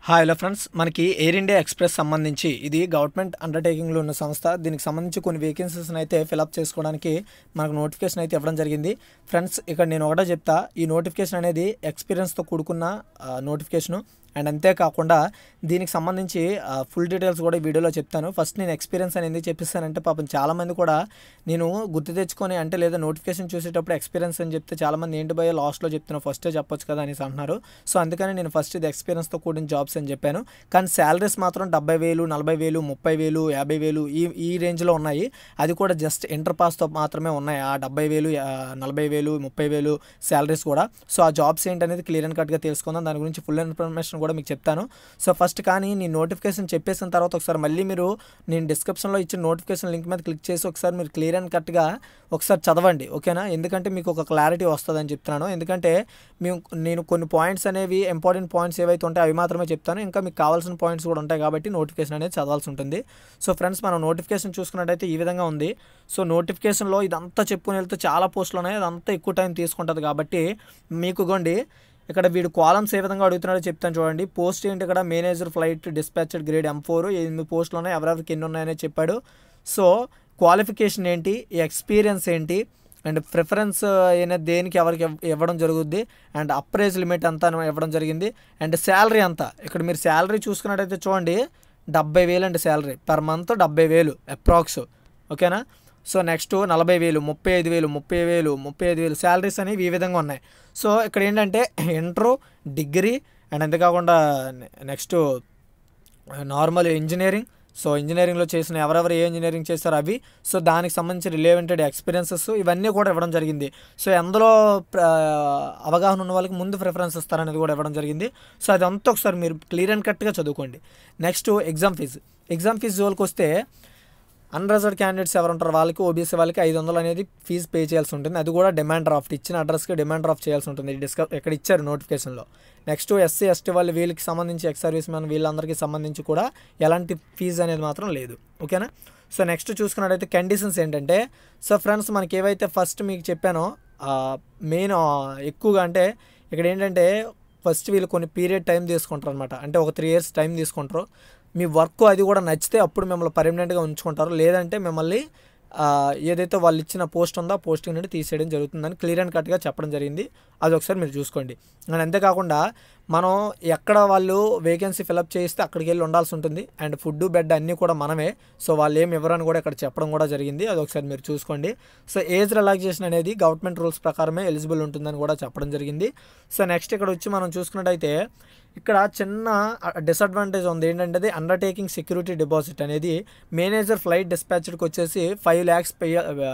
hi hello friends మనకి air India express సంబంధించి ఇది గవర్నమెంట్ అండర్టేకింగ్లో ఉన్న సంస్థ దీనికి సంబంధించి కొన్ని వేకెన్సీస్ని అయితే ఫిలప్ చేసుకోవడానికి మనకు నోటిఫికేషన్ అయితే ఇవ్వడం జరిగింది ఫ్రెండ్స్ ఇక్కడ నేను ఒకటే చెప్తా ఈ నోటిఫికేషన్ అనేది ఎక్స్పీరియన్స్తో కూడుకున్న నోటిఫికేషను అండ్ అంతేకాకుండా దీనికి సంబంధించి ఫుల్ డీటెయిల్స్ కూడా ఈ వీడియోలో చెప్తాను ఫస్ట్ నేను ఎక్స్పీరియన్స్ అని ఎందుకు చెప్పిస్తానంటే పాపం చాలామంది కూడా నేను గుర్తు తెచ్చుకొని అంటే లేదా నోటిఫికేషన్ చూసేటప్పుడు ఎక్స్పీరియన్స్ అని చెప్తే చాలామంది ఏంటి భయ లాస్ట్లో చెప్తున్నా ఫస్టే చెప్పొచ్చు కదా అనేసి అంటున్నారు సో అందుకని నేను ఫస్ట్ ఇది ఎక్స్పీరియన్స్తో కూడిన జాబ్స్ అని చెప్పాను కానీ శాలరీస్ మాత్రం డెబ్బై వేలు నలభై వేలు ముప్పై వేలు యాభై వేలు ఈ ఈ రేంజ్లో ఉన్నాయి అది కూడా జస్ట్ ఇంటర్ పాస్తో మాత్రమే ఉన్నాయి ఆ డెబ్బై వేలు ఆ, నలభై వేలు ముప్పై వేలు శాలరీస్ కూడా సో ఆ జాబ్స్ ఏంటనేది క్లియర్ అండ్ కట్గా తెలుసుకుందాం దాని గురించి ఫుల్ ఇన్ఫర్మేషన్ కూడా మీకు చెప్తాను సో ఫస్ట్ కానీ నేను నోటిఫికేషన్ చెప్పేసిన తర్వాత ఒకసారి మళ్ళీ మీరు నేను డిస్క్రిప్షన్లో ఇచ్చిన నోటిఫికేషన్ లింక్ మీద క్లిక్ చేసి ఒకసారి మీరు క్లియర్ అండ్ కట్గా ఒకసారి చదవండి ఓకేనా ఎందుకంటే మీకు ఒక క్లారిటీ వస్తుందని చెప్తున్నాను ఎందుకంటే మేము నేను కొన్ని పాయింట్స్ అనేవి ఇంపార్టెంట్ పాయింట్స్ ఏవైతే ఉంటాయో అవి మాత్రమే చెప్తాను ఇంకా మీకు కావాల్సిన పాయింట్స్ కూడా ఉంటాయి కాబట్టి నోటిఫికేషన్ అనేది చదవాల్సి ఉంటుంది సో ఫ్రెండ్స్ మనం నోటిఫికేషన్ చూసుకున్నట్టయితే ఈ విధంగా ఉంది సో నోటిఫికేషన్లో ఇదంతా చెప్పుకుని వెళ్తే చాలా పోస్టులు ఉన్నాయి అదంతా ఎక్కువ టైం తీసుకుంటుంది కాబట్టి మీకు గోండి ఇక్కడ వీడు కాలమ్స్ ఏ విధంగా అడుగుతున్నాడో చెప్తాను చూడండి పోస్ట్ ఏంటి ఇక్కడ manager flight dispatched grade M four ఎనిమిది పోస్టులు ఉన్నాయి ఎవరెవరికి ఎన్ని ఉన్నాయని చెప్పాడు సో క్వాలిఫికేషన్ ఏంటి ఎక్స్పీరియన్స్ ఏంటి అండ్ ప్రిఫరెన్స్ అనేది దేనికి ఎవరికి ఇవ్- ఇవ్వడం జరుగుద్ది అండ్ అప్రైజ్ లిమిట్ అంతా ఇవ్వడం జరిగింది అండ్ శాలరీ అంతా ఇక్కడ మీరు శాలరీ చూసుకున్నట్టయితే చూడండి డెబ్బై వేలు అండి శాలరీ పర్ మంత్ డెబ్బై వేలు అప్రాక్స్ ఓకేనా సో నెక్స్ట్ నలభై వేలు ముప్పై ఐదు వేలు ముప్పై వేలు ముప్పై ఐదు వేలు శాలరీస్ అనేవి ఈ విధంగా ఉన్నాయి సో ఇక్కడ ఏంటంటే ఇంటర్ డిగ్రీ అండ్ అంతేకాకుండా నెక్స్ట్ నార్మల్ ఇంజనీరింగ్ సో ఇంజనీరింగ్లో చేసిన ఎవరెవరు ఏ ఇంజనీరింగ్ చేస్తారో అవి సో దానికి సంబంధించి రిలేవెంటెడ్ ఎక్స్పీరియన్సెస్ ఇవన్నీ కూడా ఇవ్వడం జరిగింది సో ఎందులో ప్ర- అవగాహన ఉన్న వాళ్ళకి ముందు ప్రిఫరెన్స్ ఇస్తారనేది కూడా ఇవ్వడం జరిగింది సో అదంతా ఒకసారి మీరు క్లియర్ అండ్ కట్గా చదువుకోండి next exam fee exam fee జోలికి వస్తే అన్రిజర్వ్డ్ క్యాండిడేట్స్ ఎవరు ఉంటారు వాళ్ళకి ఓబీసీ వాళ్ళకి ఐదు వందలు అనేది ఫీజు పే చేయాల్సి ఉంటుంది అది కూడా డిమాండ్ డ్రాఫ్ట్ ఇచ్చిన అడ్రస్కి డిమాండ్ డ్రాఫ్ట్ చేయాల్సి ఉంటుంది డిస్కస్ ఇక్కడ ఇచ్చారు నోటిఫికేషన్లో నెక్స్ట్ ఎస్సీ ఎస్టీ వాళ్ళు వీళ్ళకి సంబంధించి ఎక్స్ సర్వీస్ మ్యాన్ వీళ్ళందరికీ సంబంధించి కూడా ఎలాంటి ఫీజు అనేది మాత్రం లేదు ఓకేనా సో నెక్స్ట్ చూసుకున్నట్టయితే కండిషన్స్ ఏంటంటే సో ఫ్రెండ్స్ మనకి ఏవైతే ఫస్ట్ మీకు చెప్పానో మెయిన్ ఎక్కువగా అంటే ఇక్కడ ఏంటంటే ఫస్ట్ వీళ్ళు కొన్ని పీరియడ్ టైం తీసుకుంటారు అనమాట అంటే ఒక త్రీ ఇయర్స్ టైం తీసుకుంటారు మీ వర్క్ అది కూడా నచ్చితే అప్పుడు మిమ్మల్ని పర్మనెంట్గా ఉంచుకుంటారు లేదంటే మిమ్మల్ని ఆ, ఏదైతే వాళ్ళు ఇచ్చిన పోస్ట్ ఉందో ఆ పోస్టింగ్ నుండి తీసేయడం జరుగుతుందని క్లియర్ అండ్ కట్గా చెప్పడం జరిగింది అది ఒకసారి మీరు చూసుకోండి అండ్ అంతేకాకుండా మనం ఎక్కడ వాళ్ళు వేకెన్సీ ఫిలప్ చేయిస్తే అక్కడికి వెళ్ళి ఉండాల్సి ఉంటుంది అండ్ ఫుడ్ బెడ్ అన్నీ కూడా మనమే సో వాళ్ళు ఏమి ఇవ్వరని కూడా ఇక్కడ చెప్పడం కూడా జరిగింది అది ఒకసారి మీరు చూసుకోండి సో ఏజ్ రిలాక్సేషన్ అనేది గవర్నమెంట్ రూల్స్ ప్రకారమే ఎలిజిబుల్ ఉంటుందని కూడా చెప్పడం జరిగింది సో నెక్స్ట్ ఇక్కడ వచ్చి మనం చూసుకున్నట్టయితే ఇక్కడ చిన్న డిసడ్వాంటేజ్ ఉంది ఏంటంటే అది అండర్టేకింగ్ సెక్యూరిటీ డిపాజిట్ అనేది మేనేజర్ ఫ్లైట్ డిస్పాచ్డ్కి వచ్చేసి ఫైవ్ ల్యాక్స్ పే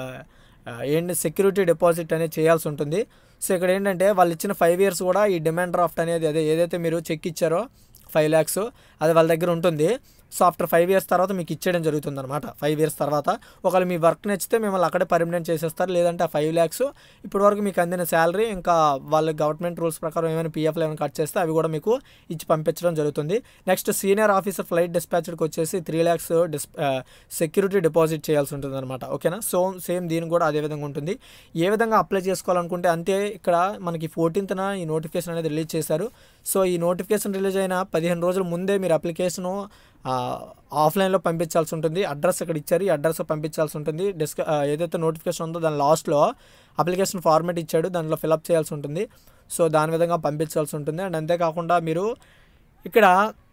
ఏంటి సెక్యూరిటీ డిపాజిట్ అనేది చేయాల్సి ఉంటుంది సో ఇక్కడ ఏంటంటే వాళ్ళు ఇచ్చిన ఫైవ్ ఇయర్స్ కూడా ఈ డిమాండ్ డ్రాఫ్ట్ అనేది అదే ఏదైతే మీరు చెక్ ఇచ్చారో ఫైవ్ ల్యాక్స్ అది వాళ్ళ దగ్గర ఉంటుంది సో ఆఫ్టర్ ఫైవ్ ఇయర్స్ తర్వాత మీకు ఇచ్చేయడం జరుగుతుంది అనమాట ఫైవ్ ఇయర్స్ తర్వాత ఒకవేళ మీ వర్క్ నచ్చితే మిమ్మల్ని అక్కడే పర్మనెంట్ చేసేస్తారు లేదంటే ఆ ఫైవ్ ల్యాక్స్ ఇప్పటి వరకు మీకు అందిన శాలరీ ఇంకా వాళ్ళ గవర్నమెంట్ రూల్స్ ప్రకారం ఏమైనా పీఎఫ్లు ఏమైనా కట్ చేస్తే అవి కూడా మీకు ఇచ్చి పంపించడం జరుగుతుంది నెక్స్ట్ సీనియర్ ఆఫీసర్ ఫ్లైట్ డిస్పాచ్డ్కి వచ్చేసి three lakhs this security deposit చేయాల్సి ఉంటుంది అనమాట ఓకేనా సో సేమ్ దీనికి కూడా అదే విధంగా ఉంటుంది ఏ విధంగా అప్లై చేసుకోవాలనుకుంటే అంతే ఇక్కడ మనకి ఫోర్టీన్త్న ఈ నోటిఫికేషన్ అనేది రిలీజ్ చేశారు సో ఈ నోటిఫికేషన్ రిలీజ్ అయిన పదిహేను రోజుల ముందే మీరు అప్లికేషను ఆఫ్లైన్లో పంపించాల్సి ఉంటుంది అడ్రస్ ఇక్కడ ఇచ్చారు ఈ అడ్రస్ పంపించాల్సి ఉంటుంది డిస్క ఆ, ఏదైతే నోటిఫికేషన్ ఉందో దాని లాస్ట్లో అప్లికేషన్ ఫార్మేట్ ఇచ్చాడు దాంట్లో ఫిలప్ చేయాల్సి ఉంటుంది సో దాని విధంగా పంపించాల్సి ఉంటుంది అండ్ అంతేకాకుండా మీరు ఇక్కడ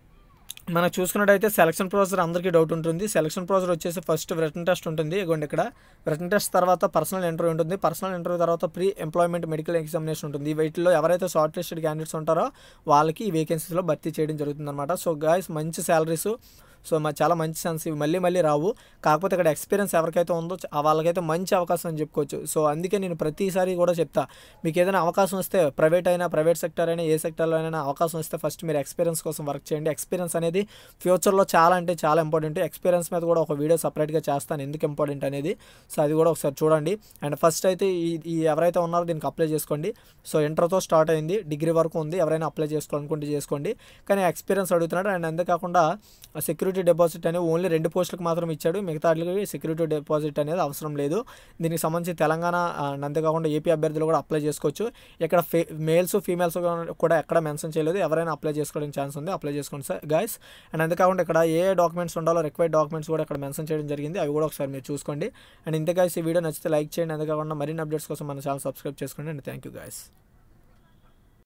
మనకు చూసుకున్నట్టయితే సెలక్షన్ ప్రాసెసర్ అందరికీ డౌట్ ఉంటుంది సెలక్షన్ ప్రాసెసర్ వచ్చేసి ఫస్ట్ రిటర్న్ టెస్ట్ ఉంటుంది ఇదిగోండి ఇక్కడ రిటర్న్ టెస్ట్ తర్వాత పర్సనల్ ఇంటర్వ్యూ ఉంటుంది పర్సనల్ ఇంటర్వ్యూ తర్వాత ప్రీ ఎంప్లాయ్మెంట్ మెడికల్ ఎగ్జామినేషన్ ఉంటుంది వీటిలో ఎవరైతే షార్ట్ లిస్టెడ్ క్యాండిడేట్స్ ఉంటారో వాళ్ళకి ఈ వేకెన్సీస్లో భర్తీ చేయడం జరుగుతుంది అనమాట సో గాయస్ మంచి శాలరీస్ సో మా చాలా మంచి ఛాన్స్ ఇవి మళ్ళీ మళ్ళీ రావు కాకపోతే ఇక్కడ ఎక్స్పీరియన్స్ ఎవరికైతే ఉందో చ- వాళ్ళకైతే మంచి అవకాశం అని చెప్పుకోవచ్చు సో అందుకే నేను ప్రతిసారి కూడా చెప్తా మీకు ఏదైనా అవకాశం వస్తే ప్రైవేట్ అయినా ప్రైవేట్ సెక్టర్ అయినా ఏ సెక్టర్లో అయినా అవకాశం వస్తే ఫస్ట్ మీరు ఎక్స్పీరియన్స్ కోసం వర్క్ చేయండి ఎక్స్పీరియన్స్ అనేది ఫ్యూచర్లో చాలా అంటే చాలా ఇంపార్టెంట్ ఎక్స్పీరియన్స్ మీద కూడా ఒక వీడియో సపరేట్గా చేస్తాను ఎందుకు ఇంపార్టెంట్ అనేది సో అది కూడా ఒకసారి చూడండి అండ్ ఫస్ట్ అయితే ఈ ఈ ఎవరైతే ఉన్నారో దీనికి అప్లై చేసుకోండి సో ఇంటర్తో స్టార్ట్ అయింది డిగ్రీ వరకు ఉంది ఎవరైనా అప్లై చేసుకోవాలనుకుంటే చేసుకోండి కానీ ఎక్స్పీరియన్స్ అడుగుతున్నాడు అండ్ అంతేకాకుండా సెక్యూరిటీ సెక్యూరిటీ డిపాజిట్ అనేది ఓన్లీ రెండు పోస్టులకు మాత్రం ఇచ్చాడు మిగతా వాటికి సెక్యూరిటీ డిపాజిట్ అనేది అవసరం లేదు దీనికి సంబంధించి తెలంగాణ అండ్ అంతేకాకుండా ఏపీ అభ్యర్థులు కూడా అప్లై చేసుకోవచ్చు ఇక్కడ ఫే మేల్స్ ఫీమేల్స్ కూడా ఎక్కడ మెన్షన్ చేయలేదు ఎవరైనా అప్లై చేసుకోవడానికి ఛాన్స్ ఉంది అప్లై చేసుకోండి సార్ గైస్ అండ్ అంతేకాకుండా ఇక్కడ ఏ డాక్యుమెంట్స్ ఉండాలో రిక్వైర్డ్ డాక్యుమెంట్స్ కూడా ఇక్కడ మెన్షన్ చేయడం జరిగింది అవి కూడా ఒకసారి మీరు చూసుకోండి అండ్ ఇంతే గైస్ ఈ వీడియో నచ్చితే లైక్ చేయండి అంతేకాకుండా మరిన్ని అప్డేట్స్ కోసం మన ఛానల్ సబ్స్క్రైబ్ చేసుకోండి అండ్ థ్యాంక్ యూ గైస్